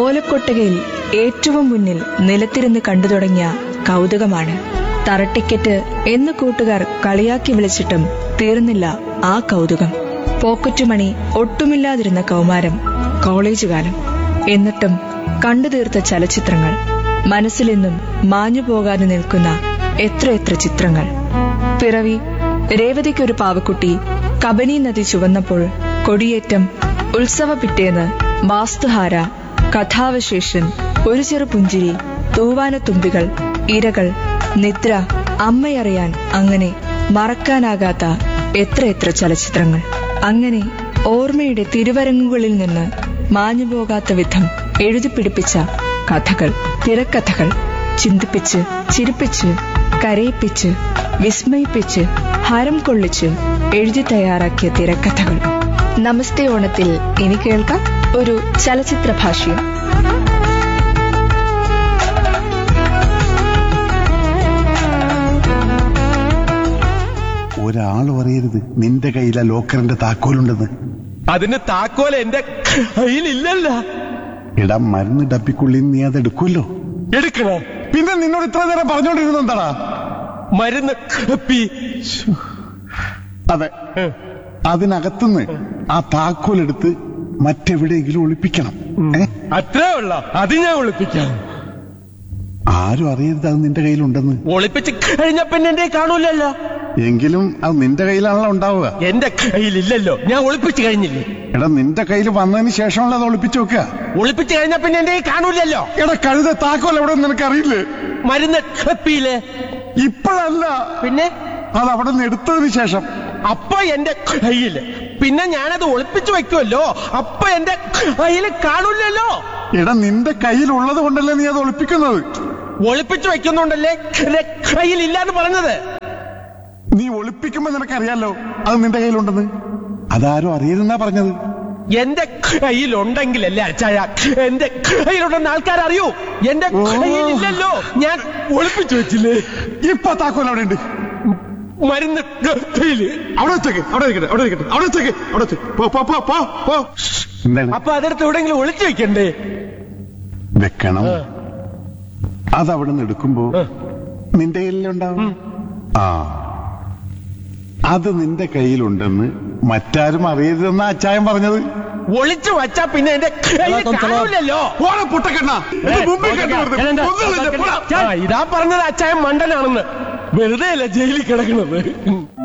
ഓലക്കൊട്ടകയിൽ ഏറ്റവും മുന്നിൽ നിലത്തിരുന്ന് കണ്ടു തുടങ്ങിയ കൗതുകമാണ് തറട്ടിക്കറ്റ് എന്ന് കൂട്ടുകാർ കളിയാക്കി വിളിച്ചിട്ടും തീർന്നില്ല ആ കൗതുകം പോക്കറ്റുമണി ഒട്ടുമില്ലാതിരുന്ന കൗമാരം കോളേജ് കാലം എന്നിട്ടും കണ്ടു തീർത്ത ചലച്ചിത്രങ്ങൾ മനസ്സിലെന്നും മാഞ്ഞു പോകാതെ നിൽക്കുന്ന എത്രയെത്ര ചിത്രങ്ങൾ പിറവി രേവതിക്കൊരു പാവക്കുട്ടി കബനി നദി ചുവന്നപ്പോൾ കൊടിയേറ്റം ഉത്സവ പിറ്റേന്ന് വാസ്തുഹാര കഥാവശേഷൻ ഒരു ചെറു പുഞ്ചിരി തൂവാനത്തുമ്പികൾ ഇരകൾ നിദ്ര അമ്മയറിയാൻ അങ്ങനെ മറക്കാനാകാത്ത എത്രയെത്ര ചലച്ചിത്രങ്ങൾ അങ്ങനെ ഓർമ്മയുടെ തിരുവരങ്ങുകളിൽ നിന്ന് മാഞ്ഞുപോകാത്ത വിധം എഴുതിപ്പിടിപ്പിച്ച കഥകൾ തിരക്കഥകൾ ചിന്തിപ്പിച്ച് ചിരിപ്പിച്ച് കരയിപ്പിച്ച് വിസ്മയിപ്പിച്ച് ഹരം കൊള്ളിച്ച് എഴുതി തയ്യാറാക്കിയ തിരക്കഥകൾ നമസ്തേ ഓണത്തിൽ ഇനി കേൾക്കാം ഒരു ചലച്ചിത്ര ഭാഷ്യം ഒരാളും അറിയരുത് നിന്റെ കയ്യിലെ ലോക്കറിന്റെ താക്കോലുണ്ടെന്ന് അതിന് താക്കോൽ എന്റെ കയ്യിലില്ലല്ല ഇടാ മരുന്ന് ഡപ്പിക്കുള്ളിൽ നീ അത് എടുക്കുമല്ലോ എടുക്കണോ പിന്നെ നിന്നോട് ഇത്ര നേരം പറഞ്ഞോണ്ടിരുന്നത് എന്താടാ മരുന്ന് കപ്പി അതെ അതിനകത്തുനിന്ന് ആ താക്കോലെടുത്ത് മറ്റെവിടെയെങ്കിലും ഒളിപ്പിക്കണം ഏ അത്രേ ഉള്ള അത് ഞാൻ ഒളിപ്പിക്കാം ആരും അറിയരുത് അത് നിന്റെ കയ്യിലുണ്ടെന്ന് ഒളിപ്പിച്ച് കഴിഞ്ഞ പിന്നെ എന്റെ കാണൂലല്ലോ എങ്കിലും അത് നിന്റെ കയ്യിലാണല്ലോ ഉണ്ടാവുക എന്റെ കയ്യിലില്ലല്ലോ ഞാൻ ഒളിപ്പിച്ച് കഴിഞ്ഞില്ലേ എടാ നിന്റെ കയ്യിൽ വന്നതിന് ശേഷമുള്ള അത് ഒളിപ്പിച്ചു വെക്കുക ഒളിപ്പിച്ച് കഴിഞ്ഞ പിന്നെ എന്റെ കാണൂലല്ലോ എടാ കഴുത താക്കോൽ എവിടെ നിനക്ക് അറിയില്ലേ മരുന്ന് കപ്പിയില് ഇപ്പോഴല്ല പിന്നെ അത് അവിടെ നിന്ന് എടുത്തതിന് ശേഷം അപ്പൊ എന്റെ കയ്യില് പിന്നെ ഞാനത് ഒളിപ്പിച്ചു വെക്കുമല്ലോ അപ്പൊ എന്റെ കയ്യില് കാണൂലല്ലോ എടാ നിന്റെ കയ്യിലുള്ളത് കൊണ്ടല്ലേ നീ അത് ഒളിപ്പിക്കുന്നത് ഒളിപ്പിച്ചു വെക്കുന്നുണ്ടല്ലേ എന്റെ കയ്യിലില്ലാന്ന് പറഞ്ഞത് നീ ഒളിപ്പിക്കുമ്പോ നിനക്കറിയാലോ അത് നിന്റെ കയ്യിലുണ്ടെന്ന് അതാരും അറിയരുതെന്നാ പറഞ്ഞത് എന്റെ കയ്യിലുണ്ടെങ്കിലല്ലേ അച്ചായ എന്റെ കയ്യിലുണ്ടെന്ന് ആൾക്കാർ അറിയൂ എന്റെ ഓ. കയ്യിലില്ലല്ലോ ഞാൻ ഒളിപ്പിച്ചു വെച്ചില്ലേ ഇപ്പൊ താക്കോൽ അവിടെ ഉണ്ട് മരുന്ന് കയ്യില് അവിടെ വെച്ചേക്ക് അവിടെ ഇരിക്കട്ടെ അവിടെ ഇരിക്കട്ടെ അവിടെ വെച്ചേക്ക് അവിടെ വെച്ചേക്ക്. പോ പോ പോ പോ പോ എന്താണ് അപ്പൊ അതെടുത്ത് എവിടെയെങ്കിലും ഒളിച്ചു വെക്കണ്ടേ വെക്കണം ആ. അതവിടെ നിന്ന് എടുക്കുമ്പോ ആ. നിന്റെ കയ്യിലുണ്ടാവും ആ അത് നിന്റെ കയ്യിലുണ്ടെന്ന് മറ്റാരും അറിയരുതെന്നാ അച്ചായൻ പറഞ്ഞത് ഒളിച്ചു വച്ചാ പിന്നെ എന്റെ കയ്യിൽ കാണൂലല്ലോ ഓളെ പൊട്ടക്കണ്ണ ആ, ഇതാ പറഞ്ഞത് അച്ചായൻ മണ്ടനാണെന്ന് വെറുതെ അല്ല ജയിലിൽ കിടക്കുന്നത്